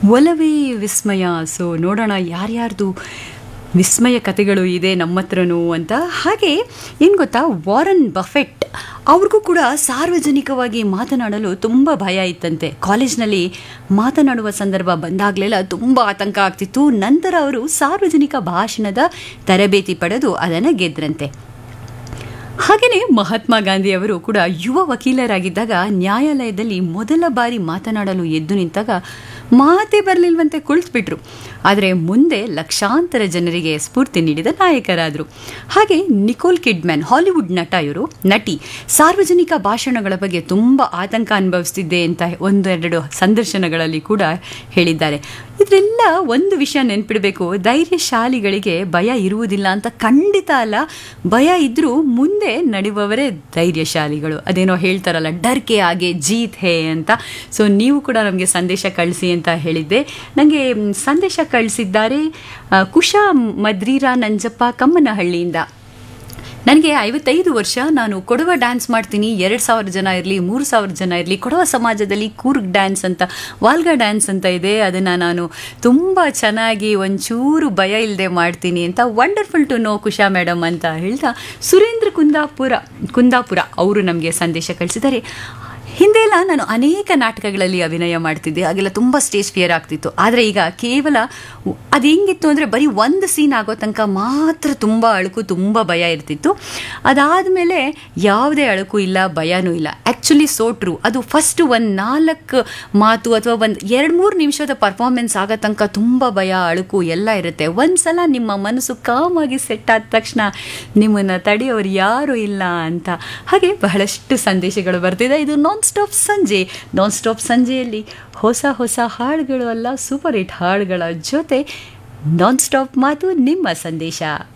ಒಲವೇ ವಿಸ್ಮಯ ಸೊ ನೋಡೋಣ ಯಾರ್ಯಾರ್ದು ವಿಸ್ಮಯ ಕಥೆಗಳು ಇದೆ ನಮ್ಮ ಹತ್ರನೂ ಅಂತ ಹಾಗೆ ಏನು ಗೊತ್ತಾ ವಾರನ್ ಬಫೆಟ್ ಅವ್ರಿಗೂ ಕೂಡ ಸಾರ್ವಜನಿಕವಾಗಿ ಮಾತನಾಡಲು ತುಂಬ ಭಯ ಇತ್ತಂತೆ ಕಾಲೇಜ್ನಲ್ಲಿ ಮಾತನಾಡುವ ಸಂದರ್ಭ ಬಂದಾಗಲೆಲ್ಲ ತುಂಬ ಆತಂಕ ಆಗ್ತಿತ್ತು ನಂತರ ಅವರು ಸಾರ್ವಜನಿಕ ಭಾಷಣದ ತರಬೇತಿ ಪಡೆದು ಅದನ್ನು ಗೆದ್ರಂತೆ ಹಾಗೆಯೇ ಮಹಾತ್ಮ ಗಾಂಧಿಯವರು ಕೂಡ ಯುವ ವಕೀಲರಾಗಿದ್ದಾಗ ನ್ಯಾಯಾಲಯದಲ್ಲಿ ಮೊದಲ ಬಾರಿ ಮಾತನಾಡಲು ಎದ್ದು ನಿಂತಾಗ ಮಾತೇ ಬರಲಿಲ್ವಂತೆ ಕುಳಿತುಬಿಟ್ರು ಆದರೆ ಮುಂದೆ ಲಕ್ಷಾಂತರ ಜನರಿಗೆ ಸ್ಫೂರ್ತಿ ನೀಡಿದ ನಾಯಕರಾದರು ಹಾಗೆ ನಿಕೋಲ್ ಕಿಡ್ಮ್ಯಾನ್ ಹಾಲಿವುಡ್ ನಟ ಇವರು ನಟಿ ಸಾರ್ವಜನಿಕ ಭಾಷಣಗಳ ಬಗ್ಗೆ ತುಂಬ ಆತಂಕ ಅನುಭವಿಸ್ತಿದ್ದೆ ಅಂತ ಒಂದೆರಡು ಸಂದರ್ಶನಗಳಲ್ಲಿ ಕೂಡ ಹೇಳಿದ್ದಾರೆ ಇದರೆಲ್ಲ ಒಂದು ವಿಷಯ ನೆನ್ಪಿಡಬೇಕು ಧೈರ್ಯಶಾಲಿಗಳಿಗೆ ಭಯ ಇರುವುದಿಲ್ಲ ಅಂತ ಖಂಡಿತ ಅಲ್ಲ ಭಯ ಇದ್ರೂ ಮುಂದೆ ನಡೆಯುವವರೇ ಧೈರ್ಯಶಾಲಿಗಳು ಅದೇನೋ ಹೇಳ್ತಾರಲ್ಲ ಡರ್ಕೆ ಹಾಗೆ ಜೀತ್ ಹೇ ಅಂತ ಸೊ ನೀವು ಕೂಡ ನಮಗೆ ಸಂದೇಶ ಕಳಿಸಿ ಅಂತ ಹೇಳಿದ್ದೆ ನನಗೆ ಸಂದೇಶ ಕಳಿಸಿದ್ದಾರೆ ಆ, ಕುಶಾ ಮದ್ರೀರಾ ನಂಜಪ್ಪ ಕಮ್ಮನಹಳ್ಳಿಯಿಂದ ನನಗೆ ಐವತ್ತೈದು ವರ್ಷ ನಾನು ಕೊಡವ ಡ್ಯಾನ್ಸ್ ಮಾಡ್ತೀನಿ ಎರಡು ಸಾವಿರ ಜನ ಇರಲಿ ಮೂರು ಸಾವಿರ ಜನ ಇರಲಿ ಕೊಡವ ಸಮಾಜದಲ್ಲಿ ಕೂರ್ಗ್ ಡ್ಯಾನ್ಸ್ ಅಂತ ವಾಲ್ಗ ಡ್ಯಾನ್ಸ್ ಅಂತ ಇದೆ ಅದನ್ನು ನಾನು ತುಂಬ ಚೆನ್ನಾಗಿ ಒಂಚೂರು ಭಯ ಇಲ್ಲದೆ ಮಾಡ್ತೀನಿ ಅಂತ wonderful to know Kusha madam ಅಂತ ಹೇಳ್ತಾ ಸುರೇಂದ್ರ ಕುಂದಾಪುರ ಕುಂದಾಪುರ ಅವರು ನಮಗೆ ಸಂದೇಶ ಕಳಿಸಿದ್ದಾರೆ ಹಿಂದೆಲ್ಲ ನಾನು ಅನೇಕ ನಾಟಕಗಳಲ್ಲಿ ಅಭಿನಯ ಮಾಡ್ತಿದ್ದೆ ಹಾಗೆಲ್ಲ ತುಂಬ ಸ್ಟೇಜ್ ಫಿಯರ್ ಆಗ್ತಿತ್ತು ಆದರೆ ಈಗ ಕೇವಲ ಅದು ಹೆಂಗಿತ್ತು ಅಂದರೆ ಬರೀ ಒಂದು ಸೀನ್ ಆಗೋ ತನಕ ಮಾತ್ರ ತುಂಬ ಅಳುಕು ತುಂಬ ಭಯ ಇರ್ತಿತ್ತು ಅದಾದಮೇಲೆ ಯಾವುದೇ ಅಳುಕು ಇಲ್ಲ ಭಯನೂ ಇಲ್ಲ ಆ್ಯಕ್ಚುಲಿ ಸೋಟ್ರು ಅದು ಫಸ್ಟ್ ಒಂದು ನಾಲ್ಕು ಮಾತು ಅಥವಾ ಒಂದು ಎರಡು ಮೂರು ನಿಮಿಷದ ಪರ್ಫಾರ್ಮೆನ್ಸ್ ಆಗೋ ತನಕ ತುಂಬ ಭಯ ಅಳುಕು ಎಲ್ಲ ಇರುತ್ತೆ ಒಂದು ಸಲ ನಿಮ್ಮ ಮನಸ್ಸು ಕಾಮಾಗಿ ಸೆಟ್ ಆದ ತಕ್ಷಣ ನಿಮ್ಮನ್ನು ತಡೆಯೋರು ಯಾರೂ ಇಲ್ಲ ಅಂತ ಹಾಗೆ ಬಹಳಷ್ಟು ಸಂದೇಶಗಳು ಬರ್ತಿದೆ ಇದು ನಾನ್ ಸ್ಟಾಪ್ ಸಂಜೆ ನಾನ್ ಸ್ಟಾಪ್ ಸಂಜೆಯಲ್ಲಿ ಹೊಸ ಹೊಸ ಹಾಡುಗಳು ಅಲ್ಲ ಸೂಪರ್ ಹಿಟ್ ಹಾಡುಗಳ ಜೊತೆ ನಾನ್ ಸ್ಟಾಪ್ ಮಾತು ನಿಮ್ಮ ಸಂದೇಶ